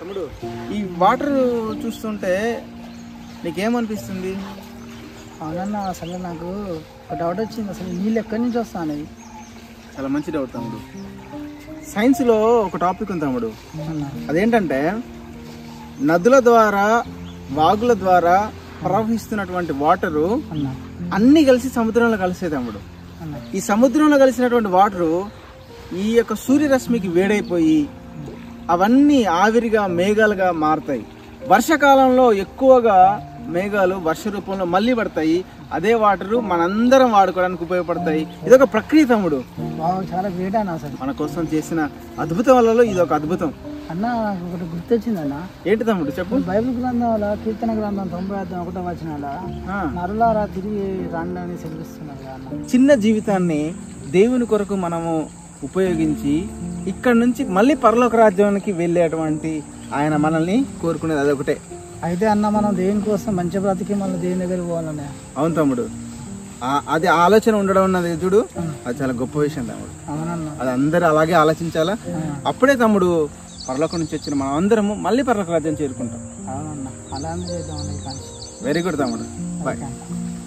తమ్ముడు ఈ వాటర్ చూస్తుంటే నీకేమనిపిస్తుంది అవునన్న అసలు నాకు ఒక డౌట్ వచ్చింది అసలు నీళ్ళు ఎక్కడి నుంచి వస్తాయి చాలా మంచి డౌట్ తమ్ముడు సైన్స్లో ఒక టాపిక్ ఉంది తమ్ముడు అన్న అదేంటంటే నదుల ద్వారా వాగుల ద్వారా ప్రవహిస్తున్నటువంటి వాటరు అన్న అన్నీ కలిసి సముద్రంలో కలిసే తమ్ముడు అన్న ఈ సముద్రంలో కలిసినటువంటి వాటరు ఈ యొక్క సూర్యరశ్మికి వేడైపోయి అవన్నీ ఆవిరిగా మేఘాలుగా మారుతాయి వర్షాకాలంలో ఎక్కువగా మేఘాలు వర్ష రూపంలో మళ్ళీ పడతాయి అదే వాటరు మనందరం వాడుకోవడానికి ఉపయోగపడతాయి ఇదొక ప్రక్రియ తమ్ముడు బాగా చాలా గ్రేట్ అన్న అసలు మన కోసం చేసిన అద్భుతాలలో ఇది ఒక అద్భుతం అన్న నాకు ఒకటి గుర్తొచ్చిందన్న ఏంటి తమ్ముడు చెప్పు బైబిల్ గ్రంథం వల్ల కీర్తన గ్రంథం తొంభై అర్థం ఒకటో వచ్చిన ఆ, నరులారా తిరిగి రండి అని సెలవిస్తున్నారు కదా అన్న చిన్న జీవితాన్ని దేవుని కొరకు మనము ఉపయోగించి ఇక్కడ నుంచి మళ్ళీ పరలోక రాజ్యానికి వెళ్ళేటువంటి ఆయన మనల్ని కోరుకునేది అదొకటే అయితే అన్న మనం దేని కోసం మంచి బ్రతికి మళ్ళీ దేని దగ్గరికి పోవాలనే అవును తమ్ముడు ఆ- అది ఆలోచన ఉండడం అన్నది చూడు అది చాలా గొప్ప విషయం తమ్ముడు అవునన్న అది అందరూ అలాగే ఆలోచించాలా అప్పుడే తమ్ముడు పరలోకం నుంచి వచ్చిన మనం అందరము మళ్ళీ పరలోక రాజ్యం చేరుకుంటాం అవునన్న అలానే చేద్దాం అన్న వెరీ గుడ్ తమ్ముడు బాయ్ ఓకే అన్న